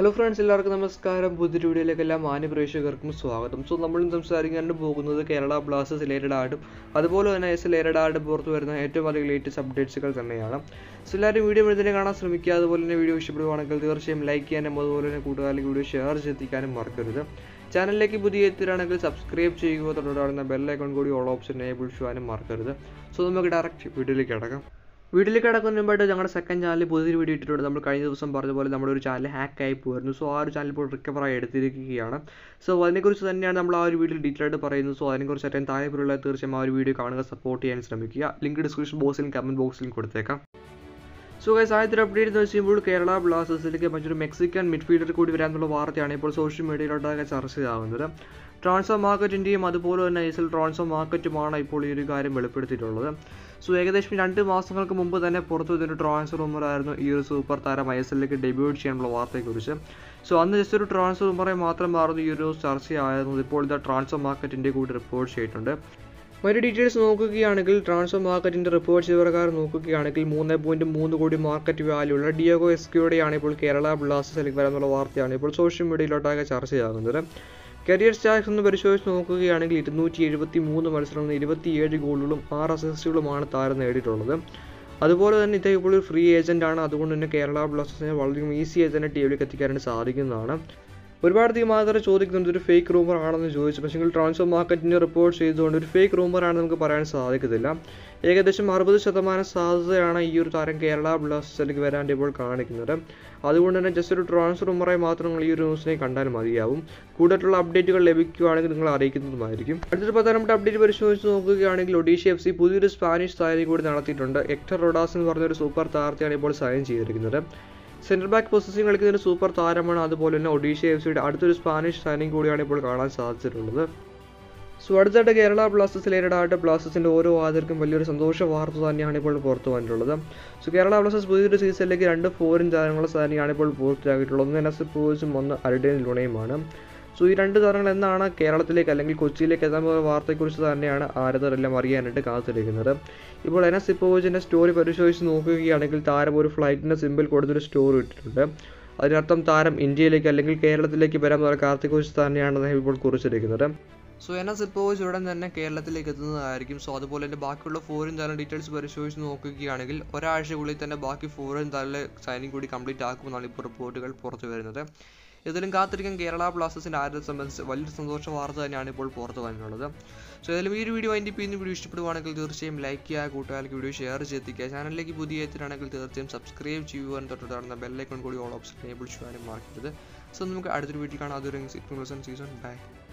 hello friends എല്ലാവർക്കും നമസ്കാരം പുതിയൊരു വീഡിയോയിലേക്ക് എല്ലാ മാന്യ പ്രേക്ഷകർക്കും സ്വാഗതം സോ നമ്മൾ ഇന്ന് സംസാരിക്കാൻ പോകുന്നത് കേരള ബ്ലാസ്റ്റേഴ്സ് ലേറ്റഡ് ആയിട്ടും അതുപോലെ തന്നെ എസ് ലേറ്റഡ് ആയിട്ട് പുറത്തു വരുന്ന ഏറ്റവും അധികം ലേറ്റസ്റ്റ് അപ്ഡേറ്റ്സുകൾ തന്നെയാണ് സോ എല്ലാവരും വീഡിയോ മുഴുവൻ കാണാൻ ശ്രമിക്കുക അതുപോലെ തന്നെ വീഡിയോ ഇഷ്ടപ്പെടുവാണെങ്കിൽ തീർച്ചയായും ലൈക്ക് ചെയ്യാനും അതുപോലെ തന്നെ കൂട്ടുകാരിലേക്ക് വീഡിയോ ഷെയർ ചെയ്തിരിക്കാനും മറക്കരുത് ചാനലിലേക്ക് പുതിയ എത്തിയാണെങ്കിൽ സബ്സ്ക്രൈബ് ചെയ്യുക തുടർന്ന് ബെല്ലൈക്കൺ കൂടി ഓൾ ഓപ്ഷൻ എനേബിൾ ചെയ്യാനും മറക്കരുത് സോ നമുക്ക് ഡയറക്റ്റ് വീഡിയോയിലേക്ക് കിടക്കാം വീട്ടിലേക്ക് കിടക്കുന്നതിന് മുമ്പായിട്ട് ഞങ്ങളുടെ സെക്കൻഡ് ചാനലിൽ പുതിയൊരു വീഡിയോ ഇട്ടിട്ടുണ്ട് നമ്മൾ കഴിഞ്ഞ ദിവസം പറഞ്ഞ പോലെ നമ്മുടെ ഒരു ചാനൽ ഹാക്ക് ആയി പോയിരുന്നു സോ ആ ഒരു ചാനൽ ഇപ്പോൾ റിക്കവറായി എടുത്തിരിക്കുകയാണ് സോ അതിനെക്കുറിച്ച് തന്നെയാണ് നമ്മൾ ആ ഒരു വീഡിയോയിൽ ഡീറ്റെയിൽ ആയിട്ട് പറയുന്നത് സോ അതിനെക്കുറിച്ച് ഏറ്റവും താല്പര്യമുള്ള തീർച്ചയായും ആ ഒരു വീഡിയോ കാണുക സപ്പോർട്ട് ചെയ്യാൻ ശ്രമിക്കുക ലിങ്ക് ഡിസ്ക്രിപ്ഷൻ ബോക്സിലും കമൻറ്റ് ബോക്സിലും കൊടുത്തേക്കാം സോ ഗൈസ് ആദ്യത്തെ അപ്ഡേറ്റ് എന്ന് വെച്ചുമ്പോൾ കേരള ബ്ലാസ്റ്റേഴ്സിലേക്ക് മറ്റൊരു മെക്സിക്കൻ മിഡ്ഫീൽഡർ കൂടി വരാനുള്ള വാർത്തയാണ് ഇപ്പോൾ സോഷ്യൽ മീഡിയയിലോട്ടൊക്കെ ചർച്ചയാകുന്നത് ട്രാൻസ്ഫർ മാർക്കറ്റിൻ്റെയും അതുപോലെ തന്നെ ഐസൽ ട്രാൻസ്ഫർ മാർക്കറ്റുമാണ് ഇപ്പോൾ ഈ ഒരു കാര്യം വെളിപ്പെടുത്തിയിട്ടുള്ളത് സോ ഏകദേശം രണ്ട് മാസങ്ങൾക്ക് മുമ്പ് തന്നെ പുറത്തു വന്നൊരു ട്രാൻസ്ഫർ റൂമറായിരുന്നു ഈ ഒരു സൂപ്പർ താരം ഐ എസ് എല്ലിലേക്ക് ഡെബ്യൂട്ട് ചെയ്യാനുള്ള വാർത്തയെക്കുറിച്ച് സോ അന്ന് ജസ്റ്റ് ഒരു ട്രാൻസ്ഫർ റൂമറെ മാത്രമായിരുന്നു ഈ ഒരു ചർച്ചയായിരുന്നത് ഇപ്പോൾ ഇതാ ട്രാൻസ്ഫർ മാർക്കറ്റിൻ്റെ കൂടി റിപ്പോർട്ട് ചെയ്തിട്ടുണ്ട് മറ്റു ഡീറ്റെയിൽസ് നോക്കുകയാണെങ്കിൽ ട്രാൻസ്ഫർ മാർക്കറ്റിൻ്റെ റിപ്പോർട്ട് ചെയ്ത പ്രകാരം നോക്കുകയാണെങ്കിൽ മൂന്ന് പോയിൻറ്റ് മൂന്ന് കോടി മാർക്കറ്റ് വാല്യൂ ഉള്ള ഡിയോഗോ എസ്ക്യൂടെയാണ് ഇപ്പോൾ കേരള ബ്ലാസ്റ്റേഴ്സിലേക്ക് വരാനുള്ള വാർത്തയാണ് ഇപ്പോൾ സോഷ്യൽ മീഡിയയിലോട്ടൊക്കെ ചർച്ചയാകുന്നത് കരിയർ സ്റ്റാക്സ് ഒന്ന് പരിശോധിച്ച് നോക്കുകയാണെങ്കിൽ ഇരുന്നൂറ്റി എഴുപത്തി മൂന്ന് മത്സരങ്ങളിൽ ഇരുപത്തിയേഴ് ഗോളുകളും ആറ് അസിസ്റ്റുകളുമാണ് താരം നേടിയിട്ടുള്ളത് അതുപോലെ തന്നെ ഇദ്ദേഹം ഇപ്പോൾ ഒരു ഫ്രീ ഏജന്റ് ആണ് അതുകൊണ്ട് തന്നെ കേരള ബ്ലാസ്റ്റേഴ്സിനെ വളരെ ഈസി ആയി തന്നെ ടീമിലേക്ക് എത്തിക്കാനായിട്ട് സാധിക്കുന്നതാണ് ഒരുപാട് അധികം ആൾക്കാർ ചോദിക്കുന്നുണ്ട് ഒരു ഫേക്ക് റൂമർ ആണെന്ന് ചോദിച്ചു പക്ഷേ ട്രാൻസ്ഫർ മാർക്കറ്റിൻ്റെ റിപ്പോർട്ട് ചെയ്തുകൊണ്ട് ഒരു ഫേക്ക് റൂമർ ആണെന്ന് നമുക്ക് പറയാൻ സാധിക്കത്തില്ല ഏകദേശം അറുപത് ശതമാനം സാധ്യതയാണ് ഈ ഒരു താരം കേരള ബ്ലാസ്റ്റേഴ്സിലേക്ക് വരാൻ ഇപ്പോൾ കാണിക്കുന്നത് അതുകൊണ്ട് തന്നെ ജസ്റ്റ് ഒരു ട്രാൻസ്ഫർ റൂമറായി മാത്രം നിങ്ങൾ ഈ ഒരു ന്യൂസിനെ കണ്ടാൽ മതിയാവും കൂടുതലുള്ള അപ്ഡേറ്റുകൾ ലഭിക്കുകയാണെങ്കിൽ നിങ്ങൾ അറിയിക്കുന്നതുമായിരിക്കും അടുത്തൊരു പ്രധാനപ്പെട്ട അപ്ഡേറ്റ് പരിശോധിച്ച് നോക്കുകയാണെങ്കിൽ ഒഡീഷ എഫ് സി പുതിയൊരു സ്പാനിഷ് സൈനിങ് കൂടി നടത്തിയിട്ടുണ്ട് എക്ടർ റൊഡാസ് എന്ന് പറഞ്ഞൊരു സൂപ്പർ താരത്തെയാണ് ഇപ്പോൾ സൈൻ ചെയ്തിരിക്കുന്നത് സെൻട്രൽ ബാക്ക് പൊസിഷൻ കളിക്കുന്ന ഒരു സൂപ്പർ താരമാണ് അതുപോലെ തന്നെ ഒഡീഷ എഫ് സിയുടെ അടുത്തൊരു സ്പാനിഷ് സൈനിങ് കൂടിയാണ് ഇപ്പോൾ കാണാൻ സാധിച്ചിട്ടുള്ളത് സോ അടുത്തായിട്ട് കേരള ബ്ലാസ്റ്റേഴ്സ് ലേറ്റഡായിട്ട് ബ്ലാസ്റ്റേഴ്സിൻ്റെ ഓരോ ആദർക്കും വലിയൊരു സന്തോഷ വാർത്ത തന്നെയാണ് ഇപ്പോൾ പുറത്തു വന്നിട്ടുള്ളത് സോ കേരള ബ്ലാസ്റ്റേഴ്സ് പുതിയൊരു സീസണിലേക്ക് രണ്ട് ഫോറിൻ താരങ്ങളുടെ സൈനിയാണ് ഇപ്പോൾ പൂർത്തിയാക്കിയിട്ടുള്ളത് ഒന്ന് എനസ് പോസും ഒന്ന് അരുഡേൻ ലുണയുമാണ് സോ ഈ രണ്ട് താരങ്ങൾ എന്നാണ് കേരളത്തിലേക്ക് അല്ലെങ്കിൽ കൊച്ചിയിലേക്ക് എത്താൻ പോകുന്ന വാർത്തയെക്കുറിച്ച് തന്നെയാണ് ആരാധകരെല്ലാം അറിയാനായിട്ട് കാത്തിരിക്കുന്നത് ഇപ്പോൾ എനസ് ഇപ്പോജിൻ്റെ സ്റ്റോറി പരിശോധിച്ച് നോക്കുകയാണെങ്കിൽ താരം ഒരു ഫ്ലൈറ്റിൻ്റെ സിമ്പിൾ കൊടുത്തൊരു സ്റ്റോറി ഇട്ടിട്ടുണ്ട് അതിനർത്ഥം താരം ഇന്ത്യയിലേക്ക് അല്ലെങ്കിൽ കേരളത്തിലേക്ക് വരാൻ പോകുന്ന കാർത്തികോച്ച് തന്നെയാണ് അദ്ദേഹം ഇപ്പോൾ കുറിച്ചിരിക്കുന്നത് സോ എനസ് ഇപ്പോസ് ഉടൻ തന്നെ കേരളത്തിലേക്ക് എത്തുന്നതായിരിക്കും സോ അതുപോലെ തന്നെ ബാക്കിയുള്ള ഫോറിൻ താരം ഡീറ്റെയിൽസ് പരിശോധിച്ച് നോക്കുകയാണെങ്കിൽ ഒരാഴ്ചക്കുള്ളിൽ തന്നെ ബാക്കി ഫോറിൻ താരം സൈനിങ് കൂടി കംപ്ലീറ്റ് ആക്കുമെന്നാണ് ഇപ്പോൾ റിപ്പോർട്ടുകൾ പുറത്തു വരുന്നത് ഇതിലും കാത്തിരിക്കാൻ കേരള ബ്ലാസ്റ്റേഴ്സിൻ്റെ ആരോഗ്യം സംബന്ധിച്ച് വലിയൊരു സന്തോഷ വാർത്ത തന്നെയാണ് ഇപ്പോൾ പുറത്ത് വന്നിട്ടുള്ളത് സോ ഏതായാലും ഈ ഒരു വീഡിയോ അതിൻ്റെ പിന്നെ വീഡിയോ ഇഷ്ടപ്പെടുവാണെങ്കിൽ തീർച്ചയായും ലൈക്ക് ചെയ്യുക കൂട്ടുകാർക്ക് വീഡിയോ ഷെയർ ചെയ്തിരിക്കുക ചാനലിലേക്ക് പുതിയ എത്തിയാണെങ്കിൽ തീർച്ചയായും സബ്സ്ക്രൈബ് ചെയ്യുവാൻ തൊട്ടുണ്ടാകുന്ന ബെല്ലൈക്കൺ കൂടി ഓൾ ഓപ്ഷൻ എനേബിൾ ചെയ്യാനും മറക്കരുത് സോ നമുക്ക് അടുത്തൊരു വീട്ടിൽ കാണാം അതൊരു സീസൺ ബൈ